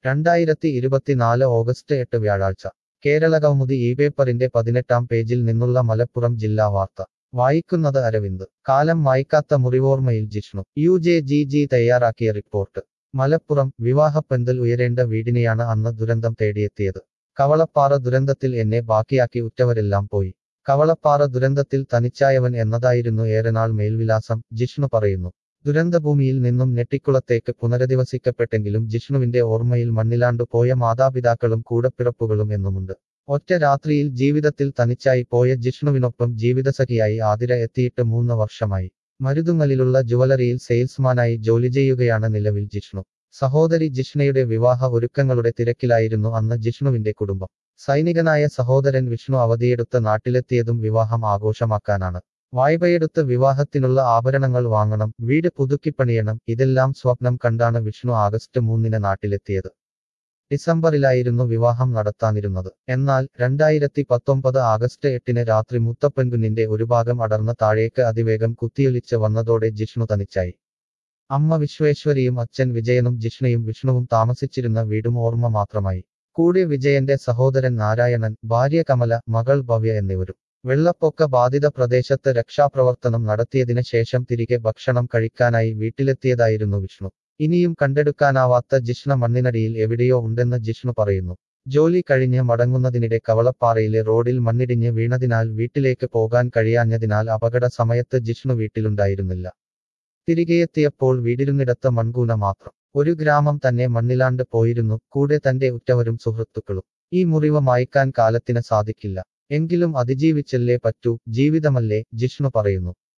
രണ്ടായിരത്തി ഇരുപത്തിനാല് ഓഗസ്റ്റ് എട്ട് വ്യാഴാഴ്ച കേരള കൗമുദി ഈ പേപ്പറിന്റെ പതിനെട്ടാം പേജിൽ നിന്നുള്ള മലപ്പുറം ജില്ലാ വാർത്ത വായിക്കുന്നത് അരവിന്ദ് കാലം മായ്ക്കാത്ത മുറിവോർമ്മയിൽ Jishnu U J G G തയ്യാറാക്കിയ റിപ്പോർട്ട് മലപ്പുറം വിവാഹപ്പന്തൽ ഉയരേണ്ട വീടിനെയാണ് അന്ന് ദുരന്തം തേടിയെത്തിയത് കവളപ്പാറ ദുരന്തത്തിൽ എന്നെ ബാക്കിയാക്കി ഉറ്റവരെല്ലാം പോയി കവളപ്പാറ ദുരന്തത്തിൽ തനിച്ചായവൻ എന്നതായിരുന്നു ഏറെനാൾ മേൽവിലാസം ജിഷ്ണു പറയുന്നു ദുരന്തഭൂമിയിൽ നിന്നും നെട്ടിക്കുളത്തേക്ക് പുനരധിവസിക്കപ്പെട്ടെങ്കിലും ജിഷ്ണുവിന്റെ ഓർമ്മയിൽ മണ്ണിലാണ്ടു പോയ മാതാപിതാക്കളും കൂടപ്പിറപ്പുകളും എന്നുമുണ്ട് ഒറ്റ രാത്രിയിൽ ജീവിതത്തിൽ തനിച്ചായി പോയ ജിഷ്ണുവിനൊപ്പം ജീവിതസഖിയായി ആതിര എത്തിയിട്ട് മൂന്ന് വർഷമായി മരുതുങ്ങലിലുള്ള ജുവലറിയിൽ സെയിൽസ്മാനായി ജോലി ചെയ്യുകയാണ് നിലവിൽ ജിഷ്ണു സഹോദരി ജിഷ്ണയുടെ വിവാഹ ഒരുക്കങ്ങളുടെ തിരക്കിലായിരുന്നു അന്ന് ജിഷ്ണുവിന്റെ കുടുംബം സൈനികനായ സഹോദരൻ വിഷ്ണു അവധിയെടുത്ത് നാട്ടിലെത്തിയതും വിവാഹം ആഘോഷമാക്കാനാണ് വായ്പയെടുത്ത് വിവാഹത്തിനുള്ള ആഭരണങ്ങൾ വാങ്ങണം വീട് പുതുക്കിപ്പണിയണം ഇതെല്ലാം സ്വപ്നം കണ്ടാണ് വിഷ്ണു ആഗസ്റ്റ് മൂന്നിന് നാട്ടിലെത്തിയത് ഡിസംബറിലായിരുന്നു വിവാഹം നടത്താനിരുന്നത് എന്നാൽ രണ്ടായിരത്തി പത്തൊമ്പത് ആഗസ്റ്റ് എട്ടിന് രാത്രി മുത്തപ്പൻകുന്നിന്റെ ഒരു ഭാഗം അടർന്ന് താഴേക്ക് അതിവേഗം കുത്തിയൊലിച്ച് വന്നതോടെ ജിഷ്ണു തനിച്ചായി അമ്മ വിശ്വേശ്വരിയും അച്ഛൻ വിജയനും ജിഷ്ണയും വിഷ്ണുവും താമസിച്ചിരുന്ന വീടും ഓർമ്മ മാത്രമായി കൂടെ വിജയന്റെ സഹോദരൻ നാരായണൻ ഭാര്യ കമല മകൾ ഭവ്യ എന്നിവരും വെള്ളപ്പൊക്ക ബാധിത പ്രദേശത്ത് രക്ഷാപ്രവർത്തനം നടത്തിയതിന് ശേഷം തിരികെ ഭക്ഷണം കഴിക്കാനായി വീട്ടിലെത്തിയതായിരുന്നു വിഷ്ണു ഇനിയും കണ്ടെടുക്കാനാവാത്ത ജിഷ്ണ മണ്ണിനടിയിൽ എവിടെയോ ഉണ്ടെന്ന് ജിഷ്ണു പറയുന്നു ജോലി കഴിഞ്ഞ് മടങ്ങുന്നതിനിടെ കവളപ്പാറയിലെ റോഡിൽ മണ്ണിടിഞ്ഞ് വീണതിനാൽ വീട്ടിലേക്ക് പോകാൻ കഴിയാഞ്ഞതിനാൽ അപകട സമയത്ത് ജിഷ്ണു വീട്ടിലുണ്ടായിരുന്നില്ല തിരികെയെത്തിയപ്പോൾ വീടിരുന്നിടത്ത് മൺകൂന മാത്രം ഒരു ഗ്രാമം തന്നെ മണ്ണിലാണ്ട് പോയിരുന്നു കൂടെ തന്റെ ഉറ്റവരും സുഹൃത്തുക്കളും ഈ മുറിവ് മായ്ക്കാൻ കാലത്തിന് സാധിക്കില്ല എങ്കിലും അതിജീവിച്ചല്ലേ പറ്റൂ ജീവിതമല്ലേ ജിഷ്ണു പറയുന്നു